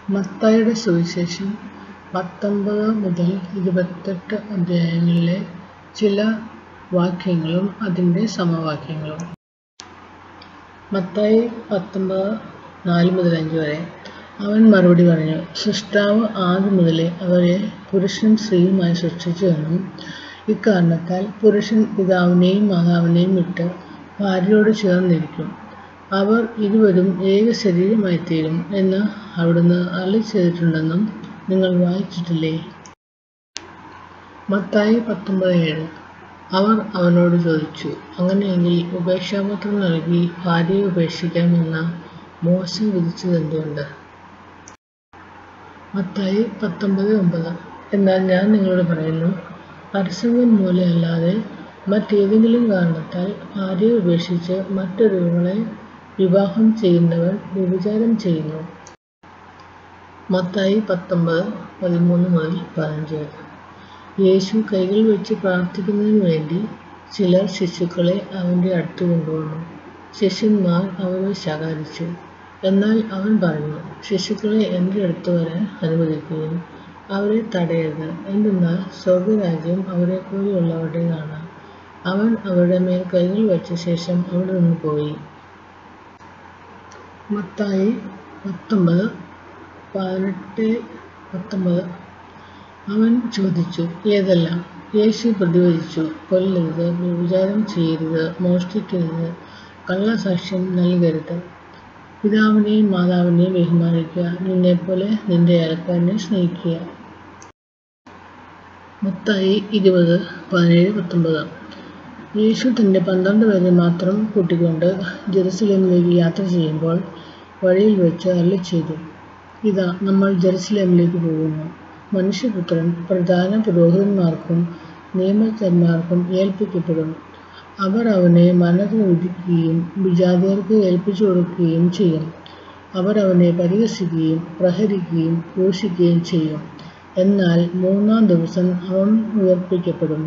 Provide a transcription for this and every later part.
മത്തായിയുടെ സുവിശേഷം പത്തൊമ്പത് മുതൽ ഇരുപത്തെട്ട് അധ്യായങ്ങളിലെ ചില വാക്യങ്ങളും അതിൻ്റെ സമവാക്യങ്ങളും മത്തായി പത്തൊമ്പത് നാല് മുതൽ അഞ്ച് വരെ അവൻ മറുപടി പറഞ്ഞു സൃഷ്ടാവ് ആദ്യം മുതലേ അവരെ പുരുഷനും സ്ത്രീയുമായി സൃഷ്ടിച്ചുവെന്നും ഇക്കാരണത്താൽ പുരുഷൻ പിതാവിനെയും മാതാവിനെയും വിട്ട് ഭാര്യയോട് ചേർന്നിരിക്കും അവർ ഇരുവരും ഏക ശരീരമായിത്തീരും എന്ന് അവിടുന്ന് അരുളി ചെയ്തിട്ടുണ്ടെന്നും നിങ്ങൾ വായിച്ചിട്ടില്ലേ മത്തായി പത്തൊമ്പത് ഏഴ് അവർ അവനോട് ചോദിച്ചു അങ്ങനെയെങ്കിൽ ഉപേക്ഷാപത്രം നൽകി ഭാര്യയെ ഉപേക്ഷിക്കാമെന്ന മോശ വിധിച്ചതെന്തുകൊണ്ട് മത്തായി പത്തൊമ്പത് ഒമ്പത് എന്നാൽ ഞാൻ നിങ്ങളോട് പറയുന്നു പരസംഗം മൂലമല്ലാതെ മറ്റേതെങ്കിലും കാരണത്താൽ ഭാര്യയെ ഉപേക്ഷിച്ച് മറ്റൊരുവളെ വിവാഹം ചെയ്യുന്നവൻ വ്യഭിചാരം ചെയ്യുന്നു മത്തായി പത്തൊമ്പത് പതിമൂന്ന് മുതൽ പതിനഞ്ച് വരെ യേശു കൈകൾ വെച്ച് പ്രാർത്ഥിക്കുന്നതിന് വേണ്ടി ചിലർ ശിശുക്കളെ അവൻ്റെ അടുത്ത് കൊണ്ടുവന്നു ശിഷ്യന്മാർ അവരെ ശകാരിച്ചു എന്നാൽ അവൻ പറഞ്ഞു ശിശുക്കളെ എൻ്റെ അടുത്ത് വരാൻ അനുവദിക്കുകയും അവരെ തടയരുത് എന്തെന്നാൽ സ്വർഗരാജ്യം അവരെ പോലെയുള്ളവരുടേതാണ് അവൻ അവരുടെ മേൽ കൈകൾ വെച്ച ശേഷം അവിടെ നിന്ന് പോയി മത്തായി പത്തൊമ്പത് പതിനെട്ട് പത്തൊമ്പത് അവൻ ചോദിച്ചു ഏതെല്ലാം യേശു പ്രതിവചിച്ചു കൊല്ലരുത് വ്യഭിചാരം ചെയ്യരുത് മോഷ്ടിക്കരുത് കള്ളസാക്ഷ്യം നൽകരുത് പിതാവിനെയും മാതാവിനെയും ബഹുമാനിക്കുക നിന്നെപ്പോലെ നിന്റെ അയൽക്കാരനെ സ്നേഹിക്കുക മത്തായി ഇരുപത് പതിനേഴ് പത്തൊമ്പത് യേശു തൻ്റെ പന്ത്രണ്ട് പേരെ മാത്രം കൂട്ടിക്കൊണ്ട് ജെറുസലേമിലേക്ക് യാത്ര ചെയ്യുമ്പോൾ വഴിയിൽ വെച്ച് അരളി ചെയ്തു ഇതാ നമ്മൾ ജെറുസലേമിലേക്ക് പോകുന്നു മനുഷ്യപുത്രൻ പ്രധാന പുരോഹിതന്മാർക്കും നിയമജ്ഞന്മാർക്കും ഏൽപ്പിക്കപ്പെടും അവർ അവനെ മരണത്തിന് വിധിക്കുകയും വിജാതിയർക്ക് ഏൽപ്പിച്ചു കൊടുക്കുകയും ചെയ്യും അവർ അവനെ പരിഹസിക്കുകയും പ്രഹരിക്കുകയും ക്രൂശിക്കുകയും ചെയ്യും എന്നാൽ മൂന്നാം ദിവസം അവൻ ഉയർപ്പിക്കപ്പെടും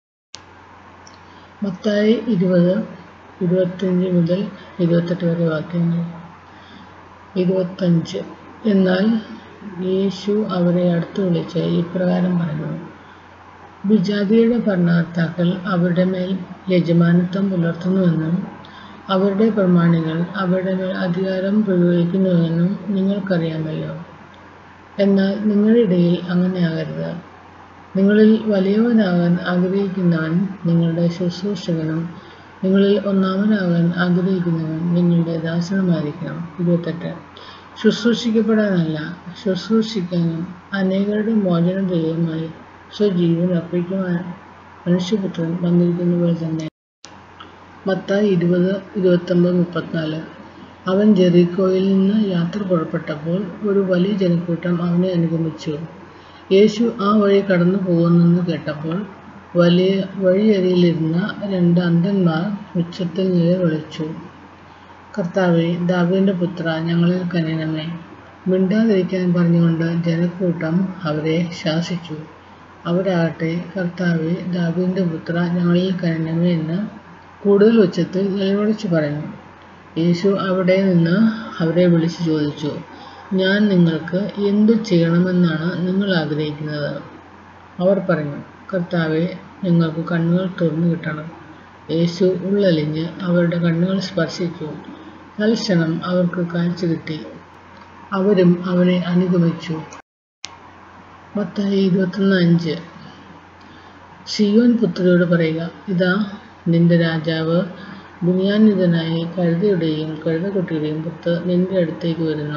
മത്തായി ഇരുപത് ഇരുപത്തഞ്ച് മുതൽ ഇരുപത്തെട്ട് വരെ വാക്യങ്ങൾ ഇരുപത്തഞ്ച് എന്നാൽ യേശു അവരെ അടുത്ത് വിളിച്ച് ഇപ്രകാരം പറഞ്ഞു വിജാതിയുടെ ഭരണകർത്താക്കൾ അവരുടെ മേൽ യജമാനത്വം പുലർത്തുന്നുവെന്നും അവരുടെ പ്രമാണികൾ അവരുടെ മേൽ അധികാരം പ്രയോഗിക്കുന്നുവെന്നും നിങ്ങൾക്കറിയാമല്ലോ എന്നാൽ നിങ്ങളുടെ ഇടയിൽ അങ്ങനെ ആകരുത് നിങ്ങളിൽ വലിയവനാകാൻ ആഗ്രഹിക്കുന്നവൻ നിങ്ങളുടെ ശുശ്രൂഷകനും നിങ്ങളിൽ ഒന്നാമനാകാൻ ആഗ്രഹിക്കുന്നവൻ നിങ്ങളുടെ ദാസനുമായിരിക്കണം ഇരുപത്തെട്ട് ശുശ്രൂഷിക്കപ്പെടാനല്ല ശുശ്രൂഷിക്കാനും അനേകരുടെ മോചന ദൈവമായി സ്വജീവൻ അർപ്പിക്കുവാൻ മനുഷ്യപുത്രൻ വന്നിരിക്കുന്ന പോലെ തന്നെ മത്തായി ഇരുപത് ഇരുപത്തൊമ്പത് മുപ്പത്തിനാല് അവൻ ജെറിക്കോയിൽ നിന്ന് യാത്ര പുറപ്പെട്ടപ്പോൾ ഒരു വലിയ ജനക്കൂട്ടം അവനെ അനുഗമിച്ചു യേശു ആ വഴി കടന്നു പോകുന്നെന്ന് കേട്ടപ്പോൾ വലിയ വഴിയരിയിലിരുന്ന രണ്ട് അന്ധന്മാർ ഉച്ചത്തിൽ നിലവിളിച്ചു കർത്താവെ ദാവീദിന്റെ പുത്ര ഞങ്ങളിൽ കനിയണമേ മിണ്ടാതിരിക്കാൻ പറഞ്ഞുകൊണ്ട് ജനക്കൂട്ടം അവരെ ശാസിച്ചു അവരാകട്ടെ കർത്താവെ ദാവീദിന്റെ പുത്ര ഞങ്ങളിൽ കനിയണമേ എന്ന് കൂടുതൽ ഉച്ചത്തിൽ നിലവിളിച്ചു പറഞ്ഞു യേശു അവിടെ നിന്ന് അവരെ വിളിച്ചു ചോദിച്ചു ഞാൻ നിങ്ങൾക്ക് എന്തു ചെയ്യണമെന്നാണ് നിങ്ങൾ ആഗ്രഹിക്കുന്നത് അവർ പറഞ്ഞു കർത്താവെ ഞങ്ങൾക്ക് കണ്ണുകൾ തുറന്നു കിട്ടണം യേശു ഉള്ളലിഞ്ഞ് അവരുടെ കണ്ണുകൾ സ്പർശിച്ചു തൽക്ഷണം അവർക്ക് കാഴ്ച കിട്ടി അവരും അവനെ അനുഗമിച്ചു മത്തായി ഇരുപത്തൊന്ന് അഞ്ച് സിയോൻ പുത്രിയോട് പറയുക ഇതാ നിന്റെ രാജാവ് ബുനിയാനിതനായി കഴുതയുടെയും കഴുതക്കുട്ടിയുടെയും പുത്ത് നിന്റെ അടുത്തേക്ക് വരുന്നു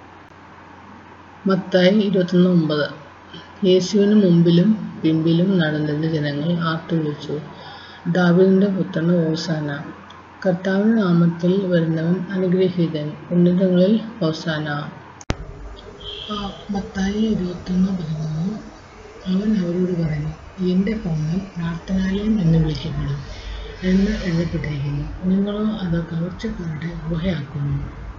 മത്തായി ഇരുപത്തൊന്ന് ഒമ്പത് യേശുവിന് മുമ്പിലും പിമ്പിലും നടന്നിരുന്ന ജനങ്ങൾ ആർത്തു വിളിച്ചു ദാവിദിന്റെ പുത്രന് ഓസാന കർത്താവിന്റെ നാമത്തിൽ വരുന്നവൻ അനുഗ്രഹീതൻ ഉന്നതങ്ങളിൽ ഓസാന മത്തായി ഇരുപത്തൊന്ന് പതിമൂന്ന് അവൻ അവരോട് പറഞ്ഞു എൻ്റെ ഭവനം പ്രാർത്ഥനാലയം എന്ന് വിളിക്കപ്പെടും എന്ന് എഴുതപ്പെട്ടിരിക്കുന്നു നിങ്ങളോ അത് കവർച്ചക്കാരുടെ ഗുഹയാക്കുന്നു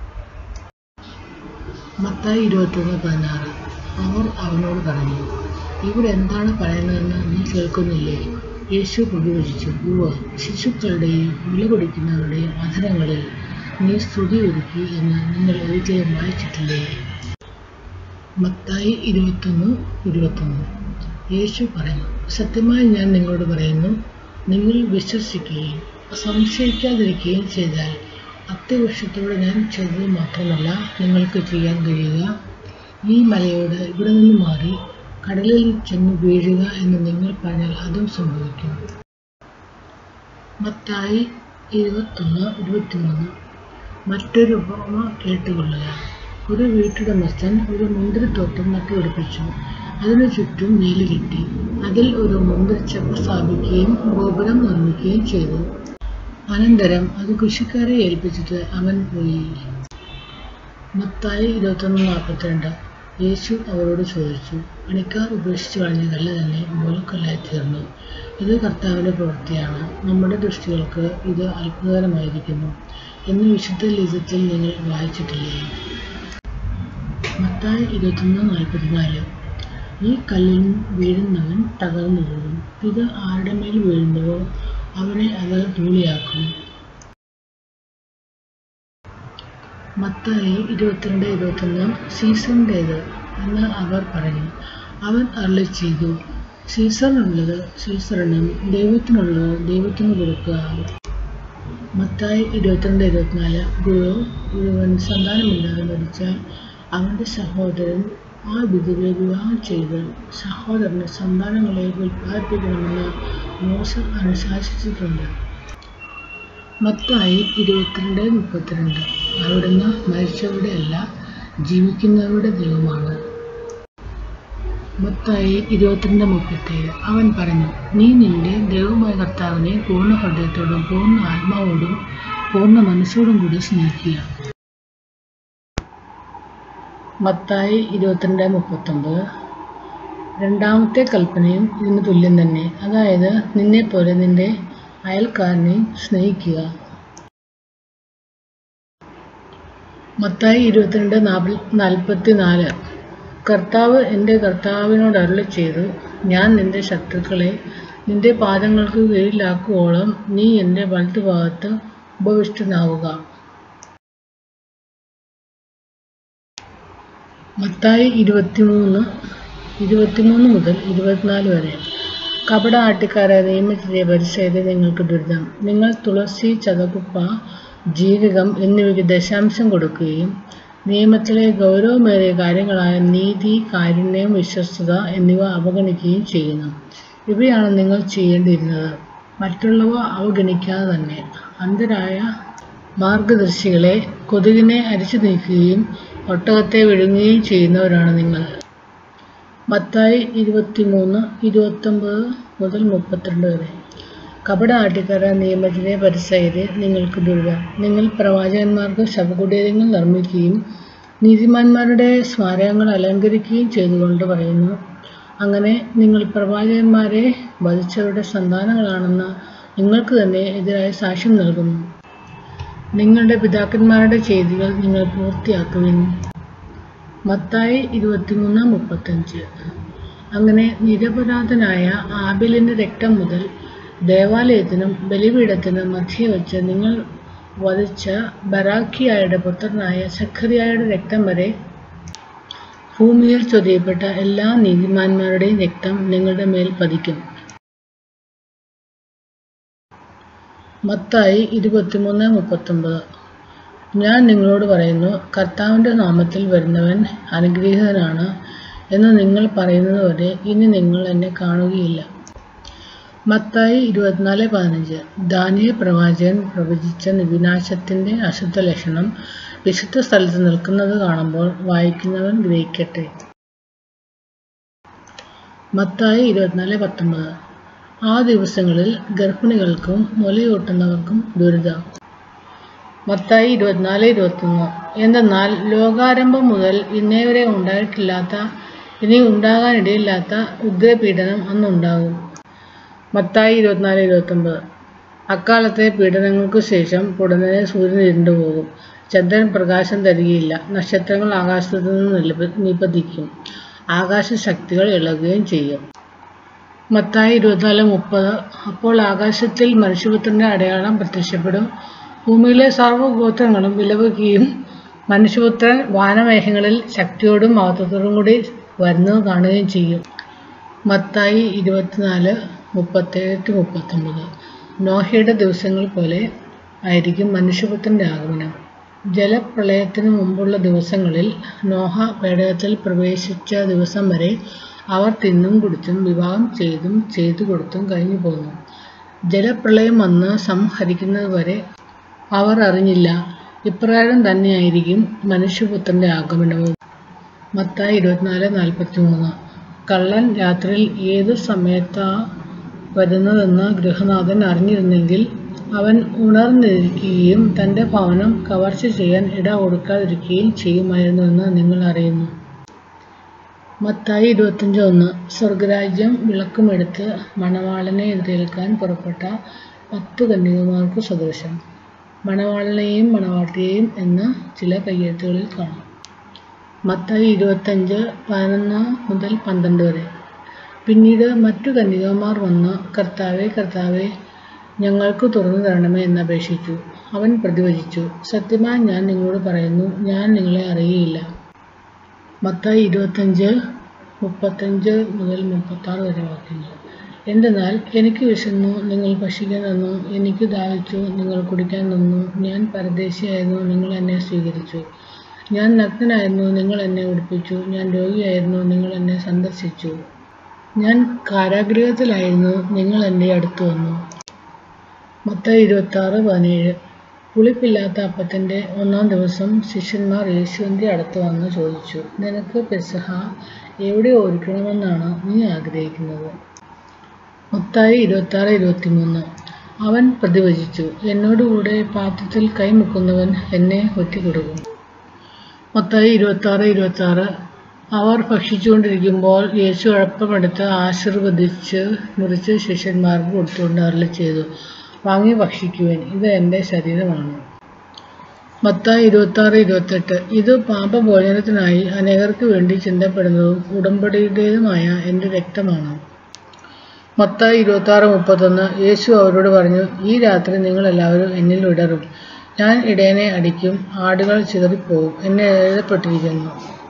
മത്തായി ഇരുപത്തൊന്ന് പതിനാറ് അവർ അവനോട് പറഞ്ഞു ഇവിടെ എന്താണ് പറയുന്നതെന്ന് നീ കേൾക്കുന്നില്ലേ യേശു പ്രതിവചിച്ചു ഉവ്വ ശിശുക്കളുടെയും വില കൊടുക്കുന്നവരുടെയും അധരങ്ങളിൽ നീ സ്തുതി ഒരുക്കി എന്ന് നിങ്ങൾ ഒരിക്കലും വായിച്ചിട്ടില്ലേ മത്തായി ഇരുപത്തൊന്ന് ഇരുപത്തൊന്ന് യേശു പറഞ്ഞു സത്യമായി ഞാൻ നിങ്ങളോട് പറയുന്നു നിങ്ങൾ വിശ്വസിക്കുകയും സംശയിക്കാതിരിക്കുകയും ചെയ്താൽ അത്യവൃക്ഷത്തോട് ഞാൻ ചെയ്തത് മാത്രമല്ല നിങ്ങൾക്ക് ചെയ്യാൻ കഴിയുക ഈ മലയോട് ഇവിടെ നിന്ന് മാറി കടലിൽ ചെന്ന് വീഴുക എന്ന് നിങ്ങൾ പറഞ്ഞാൽ അതും സംഭവിക്കും മത്തായി ഇരുപത്തൊന്ന് ഇരുപത്തിമൂന്ന് മറ്റൊരു ഉപമ കേട്ടുകൊള്ളുക ഒരു വീട്ടുടമസ്ഥൻ ഒരു മുന്തിരിത്തോട്ടം നട്ടുപിടിപ്പിച്ചു അതിനു ചുറ്റും വേലി കെട്ടി അതിൽ ഒരു മുന്തിരിച്ചപ്പ് സ്ഥാപിക്കുകയും ഗോപുരം നിർമ്മിക്കുകയും ചെയ്തു അനന്തരം അത് കൃഷിക്കാരെ ഏൽപ്പിച്ചിട്ട് അവൻ പോയി മത്തായി ഇരുപത്തൊന്ന് നാൽപ്പത്തിരണ്ട് യേശു അവരോട് ചോദിച്ചു പണിക്കാർ ഉപേക്ഷിച്ചു കളഞ്ഞ കല്ല് തന്നെ മൂലക്കല്ലായി തീർന്നു ഇത് കർത്താവിൻ്റെ പ്രവൃത്തിയാണ് നമ്മുടെ ദൃഷ്ടികൾക്ക് ഇത് അത്ഭുതകരമായിരിക്കുന്നു എന്ന് വിശുദ്ധ ലിഖിതത്തിൽ നിങ്ങൾ വായിച്ചിട്ടില്ലേ മത്തായി ഇരുപത്തൊന്ന് നാൽപ്പത്തിനാല് ഈ കല്ലിൽ വീഴുന്നവൻ തകർന്നു പോകും ഇത് ആരുടെ മേൽ വീഴുന്നുവോ അവനെ അത് ധൂളിയാക്കും മത്തായി ഇരുപത്തിരണ്ട് ഇരുപത്തൊന്ന് സീസറിൻ്റേത് എന്ന് അവർ പറഞ്ഞു അവൻ അരളി ചെയ്തു സീസറിനുള്ളത് സീസറിനും ദൈവത്തിനുള്ളത് ദൈവത്തിന് കൊടുക്കുക മത്തായി ഇരുപത്തിരണ്ട് ഇരുപത്തിനാല് ഗുരു മുഴുവൻ സന്താനമില്ലാതെ മരിച്ചാൽ അവൻ്റെ സഹോദരൻ ആ വിധവയെ വിവാഹം ചെയ്ത് സഹോദരന് സന്താനങ്ങളെ ഉൽപ്പാദിപ്പിക്കണമെന്ന് മോശ അനുശാസിച്ചിട്ടുണ്ട് മത്തായി ഇരുപത്തിരണ്ട് മുപ്പത്തിരണ്ട് അവിടുന്ന് മരിച്ചവരുടെ അല്ല ജീവിക്കുന്നവരുടെ ദൈവമാണ് മത്തായി ഇരുപത്തിരണ്ട് മുപ്പത്തേഴ് അവൻ പറഞ്ഞു നീ നിന്റെ ദൈവമായ കർത്താവിനെ പൂർണ്ണ ഹൃദയത്തോടും പൂർണ്ണ ആത്മാവോടും പൂർണ്ണ മനസ്സോടും കൂടി സ്നേഹിക്കുക മത്തായി ഇരുപത്തിരണ്ട് മുപ്പത്തൊമ്പത് രണ്ടാമത്തെ കൽപ്പനയും ഇതിന് തുല്യം തന്നെ അതായത് നിന്നെപ്പോലെ നിന്റെ അയൽക്കാരനെ സ്നേഹിക്കുക മത്തായി ഇരുപത്തിരണ്ട് നാൽപ്പത്തി നാല് കർത്താവ് എൻ്റെ കർത്താവിനോട് അരുളി ചെയ്തു ഞാൻ നിന്റെ ശത്രുക്കളെ നിന്റെ പാദങ്ങൾക്ക് കീഴിലാക്കുവോളം നീ എൻ്റെ വലതുഭാഗത്ത് ഉപവിഷ്ടനാവുക മത്തായി ഇരുപത്തിമൂന്ന് ഇരുപത്തിമൂന്ന് മുതൽ ഇരുപത്തിനാല് വരെ കപട ആട്ടിക്കാരെ നിയമിച്ചതേ പരിശീലത നിങ്ങൾക്ക് ദുരിതം നിങ്ങൾ തുളസി ചതകുപ്പ ജീരകം എന്നിവയ്ക്ക് ദശാംശം കൊടുക്കുകയും നിയമത്തിലെ ഗൗരവമേറിയ കാര്യങ്ങളായ നീതി കാരുണ്യം വിശ്വസ്തത എന്നിവ അവഗണിക്കുകയും ചെയ്യുന്നു ഇവയാണ് നിങ്ങൾ ചെയ്യേണ്ടിയിരുന്നത് മറ്റുള്ളവ അവഗണിക്കാതെ തന്നെ അന്ധരായ മാർഗദർശികളെ കൊതുകിനെ അരിച്ചു നീക്കുകയും ഒട്ടകത്തെ വിഴുങ്ങുകയും ചെയ്യുന്നവരാണ് നിങ്ങൾ മത്തായി ഇരുപത്തിമൂന്ന് ഇരുപത്തൊമ്പത് മുതൽ മുപ്പത്തിരണ്ട് വരെ കപട ആട്ടിക്കാര നിയമത്തിലെ പരിസയരെ നിങ്ങൾക്ക് ദുരിതം നിങ്ങൾ പ്രവാചകന്മാർക്ക് ശവകുടീരങ്ങൾ നിർമ്മിക്കുകയും നീതിമാന്മാരുടെ സ്മാരകങ്ങൾ അലങ്കരിക്കുകയും ചെയ്തുകൊണ്ട് പറയുന്നു അങ്ങനെ നിങ്ങൾ പ്രവാചകന്മാരെ വധിച്ചവരുടെ സന്താനങ്ങളാണെന്ന് നിങ്ങൾക്ക് തന്നെ എതിരായ സാക്ഷ്യം നൽകുന്നു നിങ്ങളുടെ പിതാക്കന്മാരുടെ ചെയ്തികൾ നിങ്ങൾ പൂർത്തിയാക്കുവിൻ മത്തായി ഇരുപത്തിമൂന്ന് മുപ്പത്തഞ്ച് അങ്ങനെ നിരപരാധനായ ആബിലിൻ്റെ രക്തം മുതൽ ദേവാലയത്തിനും ബലിപീഠത്തിനും മധ്യേ വെച്ച് നിങ്ങൾ വധിച്ച ബറാഖിയായുടെ പുത്രനായ സഖറിയായുടെ രക്തം വരെ ഭൂമിയിൽ ചൊരിയപ്പെട്ട എല്ലാ നീതിമാന്മാരുടെയും രക്തം നിങ്ങളുടെ മേൽ പതിക്കും മത്തായി ഇരുപത്തിമൂന്ന് മുപ്പത്തൊമ്പത് ഞാൻ നിങ്ങളോട് പറയുന്നു കർത്താവിൻ്റെ നാമത്തിൽ വരുന്നവൻ അനുഗ്രഹീതനാണ് എന്ന് നിങ്ങൾ പറയുന്നതുവരെ ഇനി നിങ്ങൾ എന്നെ കാണുകയില്ല മത്തായി ഇരുപത്തിനാല് പതിനഞ്ച് ദാനിയ പ്രവാചകൻ പ്രവചിച്ച വിനാശത്തിൻ്റെ അശുദ്ധ ലക്ഷണം വിശുദ്ധ സ്ഥലത്ത് നിൽക്കുന്നത് കാണുമ്പോൾ വായിക്കുന്നവൻ ഗ്രഹിക്കട്ടെ മത്തായി ഇരുപത്തിനാല് പത്തൊമ്പത് ആ ദിവസങ്ങളിൽ ഗർഭിണികൾക്കും മുലയൂട്ടുന്നവർക്കും ദുരിതം മത്തായി ഇരുപത്തിനാല് ഇരുപത്തൊന്ന് എന്തെന്നാൽ ലോകാരംഭം മുതൽ ഇന്നേ വരെ ഉണ്ടായിട്ടില്ലാത്ത ഇനി ഉണ്ടാകാനിടയില്ലാത്ത ഉഗ്രപീഡനം അന്നുണ്ടാകും മത്തായി ഇരുപത്തിനാല് ഇരുപത്തൊമ്പത് അക്കാലത്തെ പീഡനങ്ങൾക്ക് ശേഷം ഉടനെ സൂര്യൻ ഇരുണ്ടുപോകും ചന്ദ്രൻ പ്രകാശം തരികയില്ല നക്ഷത്രങ്ങൾ ആകാശത്തു നിന്ന് നിപതിക്കും ആകാശശക്തികൾ ഇളകുകയും ചെയ്യും മത്തായി ഇരുപത്തിനാല് മുപ്പത് അപ്പോൾ ആകാശത്തിൽ മനുഷ്യപുത്രന്റെ അടയാളം പ്രത്യക്ഷപ്പെടും ഭൂമിയിലെ സർവ്വഗോത്രങ്ങളും വിലപിക്കുകയും മനുഷ്യപുത്രൻ വാനമേഘങ്ങളിൽ ശക്തിയോടും മഹത്വത്തോടും കൂടി വരുന്നത് കാണുകയും ചെയ്യും മത്തായി ഇരുപത്തിനാല് മുപ്പത്തേഴ് ടു മുപ്പത്തൊമ്പത് നോഹയുടെ ദിവസങ്ങൾ പോലെ ആയിരിക്കും മനുഷ്യപുത്രൻ്റെ ആഗമനം ജലപ്രളയത്തിനു മുമ്പുള്ള ദിവസങ്ങളിൽ നോഹ പേടകത്തിൽ പ്രവേശിച്ച ദിവസം വരെ അവർ തിന്നും കുടിച്ചും വിവാഹം ചെയ്തും ചെയ്തു കൊടുത്തും കഴിഞ്ഞു പോന്നു ജലപ്രളയം വന്ന് സംഹരിക്കുന്നത് വരെ അവർ അറിഞ്ഞില്ല ഇപ്രകാരം തന്നെയായിരിക്കും മനുഷ്യപുത്രന്റെ ആഗമനവും മത്തായി ഇരുപത്തിനാല് നാൽപ്പത്തി മൂന്ന് കള്ളൻ രാത്രിയിൽ ഏത് സമയത്താ വരുന്നതെന്ന് ഗൃഹനാഥൻ അറിഞ്ഞിരുന്നെങ്കിൽ അവൻ ഉണർന്നിരിക്കുകയും തന്റെ ഭവനം കവർച്ച ചെയ്യാൻ ഇട കൊടുക്കാതിരിക്കുകയും ചെയ്യുമായിരുന്നുവെന്ന് നിങ്ങൾ അറിയുന്നു മത്തായി ഇരുപത്തഞ്ച് ഒന്ന് സ്വർഗരാജ്യം വിളക്കുമെടുത്ത് മണവാളനെ എതിരേൽക്കാൻ പുറപ്പെട്ട പത്ത് കന്യകമാർക്ക് സദൃശം മണവാളനെയും മണവാട്ടിയെയും എന്ന് ചില കയ്യെഴുത്തുകളിൽ കാണാം മത്തായി ഇരുപത്തഞ്ച് പതിനൊന്ന് മുതൽ പന്ത്രണ്ട് വരെ പിന്നീട് മറ്റു കന്യകമാർ വന്ന് കർത്താവെ കർത്താവെ ഞങ്ങൾക്ക് തുറന്നു തരണമേ എന്നപേക്ഷിച്ചു അവൻ പ്രതിവചിച്ചു സത്യമായി ഞാൻ നിങ്ങളോട് പറയുന്നു ഞാൻ നിങ്ങളെ അറിയയില്ല മത്തായി ഇരുപത്തഞ്ച് മുപ്പത്തഞ്ച് മുതൽ മുപ്പത്താറ് വരെ വാക്യങ്ങൾ എന്തെന്നാൽ എനിക്ക് വിശന്നു നിങ്ങൾ ഭക്ഷിക്കാൻ തന്നു എനിക്ക് ദാഹിച്ചു നിങ്ങൾ കുടിക്കാൻ തന്നു ഞാൻ പരദേശിയായിരുന്നു നിങ്ങൾ എന്നെ സ്വീകരിച്ചു ഞാൻ നഗ്നനായിരുന്നു നിങ്ങൾ എന്നെ ഉടുപ്പിച്ചു ഞാൻ രോഗിയായിരുന്നു നിങ്ങൾ എന്നെ സന്ദർശിച്ചു ഞാൻ കാരാഗൃഹത്തിലായിരുന്നു നിങ്ങൾ എൻ്റെ അടുത്ത് വന്നു മത്തായി ഇരുപത്തി ആറ് പതിനേഴ് പുളിപ്പില്ലാത്ത അപ്പത്തിൻ്റെ ഒന്നാം ദിവസം ശിഷ്യന്മാർ യേശുവിൻ്റെ അടുത്ത് വന്ന് ചോദിച്ചു നിനക്ക് പെസഹ എവിടെ ഒരുക്കണമെന്നാണ് നീ ആഗ്രഹിക്കുന്നത് മത്തായി ഇരുപത്തി ആറ് ഇരുപത്തി മൂന്ന് അവൻ പ്രതിവചിച്ചു എന്നോടുകൂടെ പാത്രത്തിൽ കൈമുക്കുന്നവൻ എന്നെ ഒറ്റിക്കൊടുക്കും മത്തായി ഇരുപത്തി ആറ് ഇരുപത്തി ആറ് അവർ ഭക്ഷിച്ചുകൊണ്ടിരിക്കുമ്പോൾ യേശു അഴപ്പമെടുത്ത് ആശീർവദിച്ച് മുറിച്ച് ശിഷ്യന്മാർക്ക് കൊടുത്തുകൊണ്ട് അരളി ചെയ്തു വാങ്ങി ഭക്ഷിക്കുവാൻ ഇത് എൻ്റെ ശരീരമാണ് മത്തായി ഇരുപത്തി ആറ് ഇരുപത്തെട്ട് ഇത് പാപഭോജനത്തിനായി അനേകർക്ക് വേണ്ടി ചിന്തപ്പെടുന്നതും ഉടമ്പടിയുടേതുമായ എൻ്റെ രക്തമാണ് മത്തായി ഇരുപത്തി ആറ് മുപ്പത്തൊന്ന് യേശു അവരോട് പറഞ്ഞു ഈ രാത്രി നിങ്ങൾ എല്ലാവരും എന്നിൽ ഇടറും ഞാൻ ഇടയനെ അടിക്കും ആടുകൾ ചിതറിപ്പോവും എന്നെ എഴുതപ്പെട്ടിരിക്കുന്നു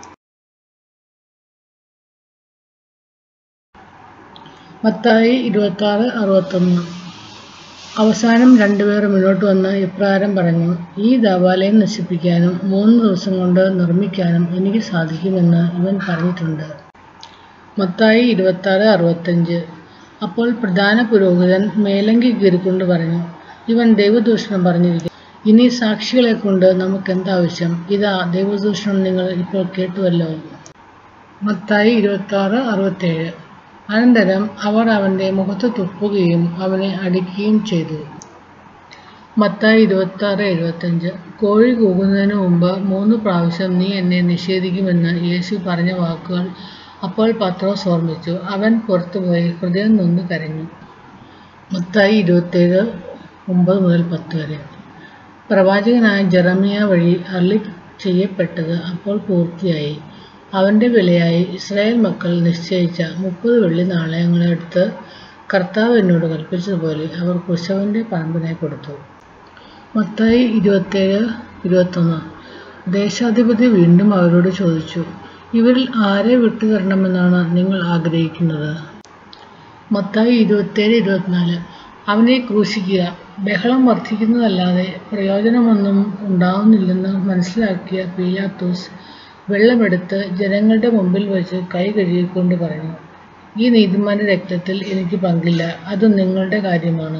മത്തായി ഇരുപത്തി ആറ് അറുപത്തൊന്ന് അവസാനം രണ്ടുപേർ മുന്നോട്ട് വന്ന് ഇപ്രകാരം പറഞ്ഞു ഈ ദേവാലയം നശിപ്പിക്കാനും മൂന്ന് ദിവസം കൊണ്ട് നിർമ്മിക്കാനും എനിക്ക് സാധിക്കുമെന്ന് ഇവൻ പറഞ്ഞിട്ടുണ്ട് മത്തായി ഇരുപത്തി ആറ് അറുപത്തഞ്ച് അപ്പോൾ പ്രധാന പുരോഹിതൻ മേലങ്കി കീറിക്കൊണ്ട് പറഞ്ഞു ഇവൻ ദൈവദൂഷണം പറഞ്ഞിരിക്കുന്നു ഇനി സാക്ഷികളെ കൊണ്ട് നമുക്ക് എന്താവശ്യം ഇതാ ദൈവദൂഷണം നിങ്ങൾ ഇപ്പോൾ കേട്ടുവല്ലോ മത്തായി ഇരുപത്തി ആറ് അറുപത്തേഴ് അനന്തരം അവർ അവൻ്റെ മുഖത്ത് തുപ്പുകയും അവനെ അടിക്കുകയും ചെയ്തു മത്തായി ഇരുപത്തി ആറ് എഴുപത്തഞ്ച് കോഴി കൂകുന്നതിന് മുമ്പ് മൂന്ന് പ്രാവശ്യം നീ എന്നെ നിഷേധിക്കുമെന്ന് യേശു പറഞ്ഞ വാക്കുകൾ അപ്പോൾ പത്രോസ് ഓർമ്മിച്ചു അവൻ പുറത്തുപോയി ഹൃദയം നൊന്ന് കരഞ്ഞു മത്തായി ഇരുപത്തേഴ് ഒമ്പത് മുതൽ പത്ത് വരെ പ്രവാചകനായ ജെറമിയ വഴി അരളി ചെയ്യപ്പെട്ടത് അപ്പോൾ പൂർത്തിയായി അവൻ്റെ വിലയായി ഇസ്രായേൽ മക്കൾ നിശ്ചയിച്ച മുപ്പത് വെള്ളി നാണയങ്ങളെടുത്ത് കർത്താവ് എന്നോട് കൽപ്പിച്ചതുപോലെ അവർ കുശവൻ്റെ പറമ്പിനെ കൊടുത്തു മത്തായി ഇരുപത്തേഴ് ഇരുപത്തൊന്ന് ദേശാധിപതി വീണ്ടും അവരോട് ചോദിച്ചു ഇവരിൽ ആരെ വിട്ടുതരണമെന്നാണ് നിങ്ങൾ ആഗ്രഹിക്കുന്നത് മത്തായി ഇരുപത്തേഴ് ഇരുപത്തിനാല് അവനെ ക്രൂശിക്കുക ബഹളം വർദ്ധിക്കുന്നതല്ലാതെ പ്രയോജനമൊന്നും ഉണ്ടാവുന്നില്ലെന്ന് മനസ്സിലാക്കിയ പീലാത്തോസ് വെള്ളമെടുത്ത് ജനങ്ങളുടെ മുമ്പിൽ വെച്ച് കൈ കഴുകിക്കൊണ്ട് പറഞ്ഞു ഈ നീതിമാന്റെ രക്തത്തിൽ എനിക്ക് പങ്കില്ല അത് നിങ്ങളുടെ കാര്യമാണ്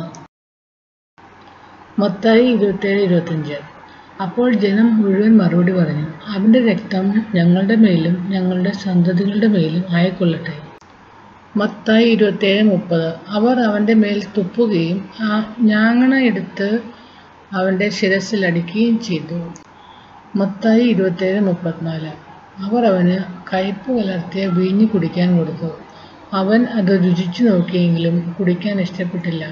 മത്തായി ഇരുപത്തേഴ് ഇരുപത്തഞ്ച് അപ്പോൾ ജനം മുഴുവൻ മറുപടി പറഞ്ഞു അവന്റെ രക്തം ഞങ്ങളുടെ മേലും ഞങ്ങളുടെ സന്തതികളുടെ മേലും ആയിക്കൊള്ളട്ടെ മത്തായി ഇരുപത്തേഴ് മുപ്പത് അവർ അവന്റെ മേൽ തുപ്പുകയും ആ ഞാങ്ങണ എടുത്ത് അവന്റെ ശിരസിൽ അടിക്കുകയും ചെയ്തു മത്തായി ഇരുപത്തേഴ് മുപ്പത്തിനാല് അവർ അവന് കയ്പ് കലർത്തിയ വീഞ്ഞ് കുടിക്കാൻ കൊടുത്തു അവൻ അത് രുചിച്ചു നോക്കിയെങ്കിലും കുടിക്കാൻ ഇഷ്ടപ്പെട്ടില്ല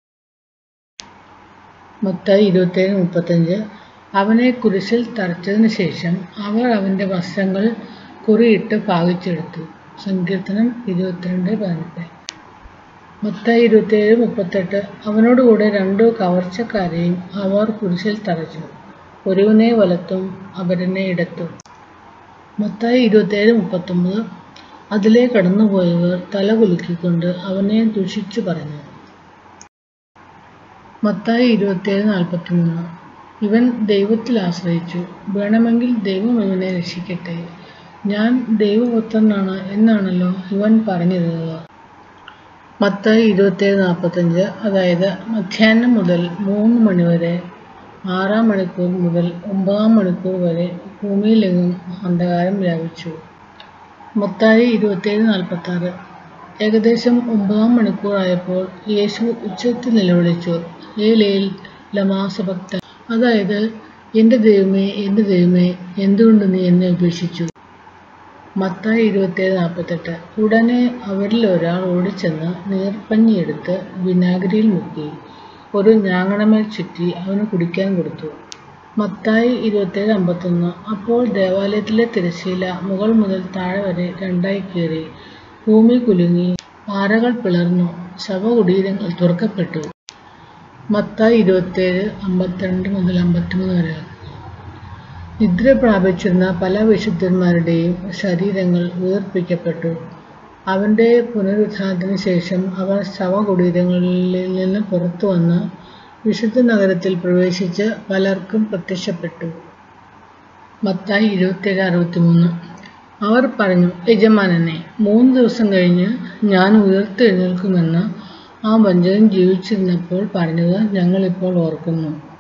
മത്തായി ഇരുപത്തേഴ് മുപ്പത്തഞ്ച് അവനെ കുരിശിൽ തറച്ചതിന് ശേഷം അവർ അവന്റെ വസ്ത്രങ്ങൾ കുറിയിട്ട് ഭാഗിച്ചെടുത്തു സങ്കീർത്തനം ഇരുപത്തിരണ്ട് പതിനെട്ട് മത്തായി ഇരുപത്തേഴ് മുപ്പത്തെട്ട് അവനോടുകൂടെ രണ്ടു കവർച്ചക്കാരെയും അവർ കുരിശിൽ തറച്ചു ഒരുവനെ വലത്തും അപരനെ ഇടത്തും മത്തായി ഇരുപത്തേഴ് മുപ്പത്തൊമ്പത് അതിലെ കടന്നുപോയവർ തല കുലുക്കിക്കൊണ്ട് അവനെ ദുഷിച്ചു പറഞ്ഞു മത്തായി ഇരുപത്തേഴ് നാൽപ്പത്തിമൂന്ന് ഇവൻ ദൈവത്തിൽ ആശ്രയിച്ചു വേണമെങ്കിൽ ദൈവം ഇവനെ രക്ഷിക്കട്ടെ ഞാൻ ദൈവപുത്രനാണ് എന്നാണല്ലോ ഇവൻ പറഞ്ഞിരുന്നത് മത്തായി ഇരുപത്തേഴ് നാൽപ്പത്തഞ്ച് അതായത് മധ്യാഹ്നം മുതൽ മൂന്ന് മണിവരെ ആറാം മണിക്കൂർ മുതൽ ഒമ്പതാം മണിക്കൂർ വരെ ഭൂമിയിലെങ്ങും അന്ധകാരം വ്യാപിച്ചു മത്തായി ഇരുപത്തേഴ് നാൽപ്പത്തി ആറ് ഏകദേശം ഒമ്പതാം മണിക്കൂറായപ്പോൾ യേശു ഉച്ചത്തിൽ നിലവിളിച്ചു ഏലേൽ ലമാസഭക്ത അതായത് എൻ്റെ ദൈവമേ എൻ്റെ ദൈവമേ എന്തുകൊണ്ട് നീ എന്നെ ഉപേക്ഷിച്ചു മത്തായി ഇരുപത്തേഴ് നാൽപ്പത്തെട്ട് ഉടനെ അവരിൽ ഒരാൾ ഓടിച്ചെന്ന് നീർപ്പഞ്ഞിയെടുത്ത് വിനാഗിരിയിൽ മുക്കി ഒരു ഞാങ്ങണമേൽ ചുറ്റി അവന് കുടിക്കാൻ കൊടുത്തു മത്തായി ഇരുപത്തേഴ് അമ്പത്തൊന്ന് അപ്പോൾ ദേവാലയത്തിലെ തിരശ്ശീല മുകൾ മുതൽ താഴെ വരെ രണ്ടായി കീറി ഭൂമി കുലുങ്ങി പാറകൾ പിളർന്നു ശവകുടീരങ്ങൾ തുറക്കപ്പെട്ടു മത്തായി ഇരുപത്തേഴ് അമ്പത്തിരണ്ട് മുതൽ അമ്പത്തിമൂന്ന് വരെ നിദ്ര പ്രാപിച്ചിരുന്ന പല വിശുദ്ധന്മാരുടെയും ശരീരങ്ങൾ ഉയർപ്പിക്കപ്പെട്ടു അവൻ്റെ പുനരുത്ഥാനത്തിന് ശേഷം അവർ ശവകുടീരങ്ങളിൽ നിന്ന് പുറത്തു വന്ന് വിശുദ്ധ നഗരത്തിൽ പ്രവേശിച്ച് പലർക്കും പ്രത്യക്ഷപ്പെട്ടു മത്തായി ഇരുപത്തേഴ് അറുപത്തിമൂന്ന് അവർ പറഞ്ഞു യജമാനനെ മൂന്ന് ദിവസം കഴിഞ്ഞ് ഞാൻ ഉയർത്തെഴുന്നേൽക്കുമെന്ന് ആ വഞ്ചകൻ ജീവിച്ചിരുന്നപ്പോൾ പറഞ്ഞത് ഞങ്ങളിപ്പോൾ ഓർക്കുന്നു